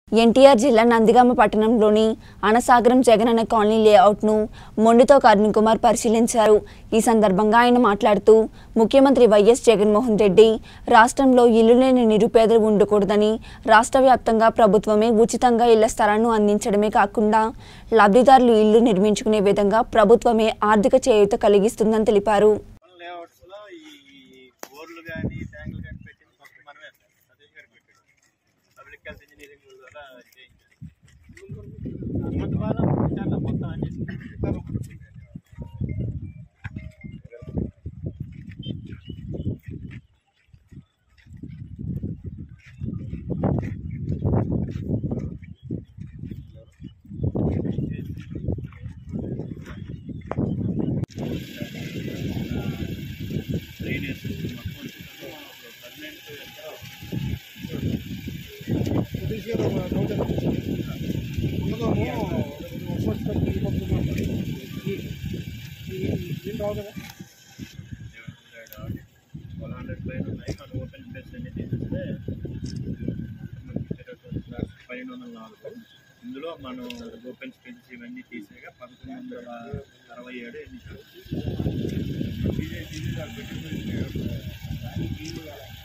ఎన్టీఆర్ జిల్లా నందిగామ పట్టణంలోని అనసాగరం జగనన్న కాలనీ లేఅవుట్ను మొండితో కరుణ్ కుమార్ పరిశీలించారు ఈ సందర్భంగా ఆయన మాట్లాడుతూ ముఖ్యమంత్రి వైఎస్ జగన్మోహన్ రెడ్డి రాష్ట్రంలో ఇల్లు లేని నిరుపేదలు ఉండకూడదని రాష్ట్ర వ్యాప్తంగా ప్రభుత్వమే ఉచితంగా ఇళ్ల స్థలాలను అందించడమే కాకుండా లబ్ధిదారులు ఇల్లు నిర్మించుకునే విధంగా ప్రభుత్వమే ఆర్థిక చేయూత కలిగిస్తుందని తెలిపారు లేఅవుట్స్ లో ఈ బోర్లు కానీ ట్యాంకులు కానీ పెట్టింది మొత్తం మనమే సార్ సతీష్ గారు పెట్టాడు పబ్లిక్ హెల్త్ ఇంజనీరింగ్ ద్వారా చేయించారు మొత్తం వాళ్ళ చాలా మొత్తం అన్ని డ్రైనేజ్ మొత్తం పర్మనెంట్ వన్ హండ్రెడ్ పైన ఉన్నాయి మన ఓపెన్ ప్లేస్ అన్ని తీసేస్తే పన్నెండు వందల నాలుగు ఇందులో మనం ఓపెన్ స్పేసెస్ ఇవన్నీ తీసేగా పదకొండు వందల అరవై ఏడు ఎన్ని